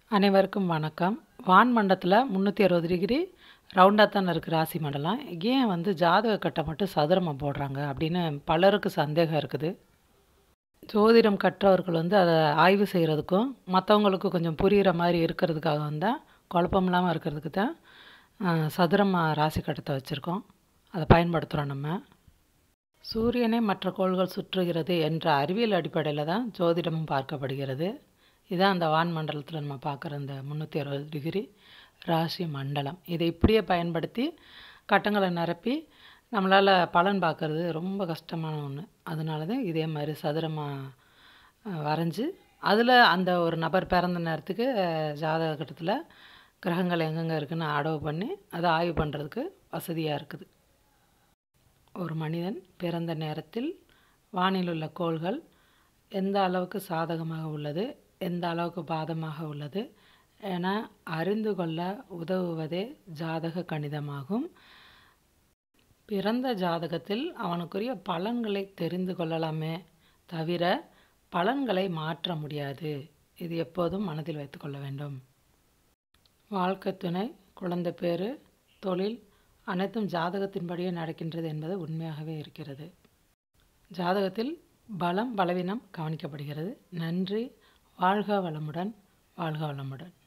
அனைவருக்கும் வணக்கம் வான் மண்டலத்தில் முந்நூற்றி அறுபது டிகிரி ரவுண்டாக தானே இருக்குது ராசி மண்டலம் ஏன் வந்து ஜாதக கட்டை மட்டும் சதுரமாக போடுறாங்க அப்படின்னு பலருக்கு சந்தேகம் இருக்குது ஜோதிடம் கற்றவர்கள் வந்து அதை ஆய்வு செய்கிறதுக்கும் மற்றவங்களுக்கு கொஞ்சம் புரிகிற மாதிரி இருக்கிறதுக்காக தான் குழப்பம் இல்லாமல் இருக்கிறதுக்கு தான் ஆஹ், சதுரமாக ராசி கட்டத்தை வச்சுருக்கோம் அதை பயன்படுத்துகிறோம் நம்ம சூரியனை மற்ற கோள்கள் சுற்றுகிறது என்ற அறிவியல் அடிப்படையில் தான் ஜோதிடமும் பார்க்கப்படுகிறது இதான் அந்த வான் மண்டலத்தில் நம்ம பார்க்குற இந்த முந்நூற்றி அறுபது டிகிரி ராசி மண்டலம் இதை இப்படியே பயன்படுத்தி கட்டங்களை நிரப்பி நம்மளால் பலன் பார்க்கறது ரொம்ப கஷ்டமான ஒன்று அதனால தான் இதே மாதிரி சதுரமாக வரைஞ்சி அதில் அந்த ஒரு நபர் பிறந்த நேரத்துக்கு அஹ், ஜாதக கட்டத்தில் கிரகங்கள் எங்கெங்கே இருக்குன்னு அடவு பண்ணி அதை ஆய்வு பண்ணுறதுக்கு வசதியாக இருக்குது ஒரு மனிதன் பிறந்த நேரத்தில் வானில் உள்ள கோள்கள் எந்த அளவுக்கு சாதகமாக உள்ளது எந்த அளவுக்கு பாதமாக உள்ளது என அறிந்து கொள்ள உதவுவதே ஜாதக கணிதமாகும் பிறந்த ஜாதகத்தில் அவனுக்குரிய பலன்களை தெரிந்து கொள்ளலாமே தவிர பலன்களை மாற்ற முடியாது இது எப்போதும் மனதில் வைத்துக்கொள்ள வேண்டும் வாழ்க்கை துணை குழந்தை பேறு தொழில் அனைத்தும் ஜாதகத்தின்படியே நடக்கின்றது என்பது உண்மையாகவே இருக்கிறது ஜாதகத்தில் பலம் பலவீனம் கவனிக்கப்படுகிறது நன்றி வாழ்க வளமுடன் வாழ்க வளமுடன்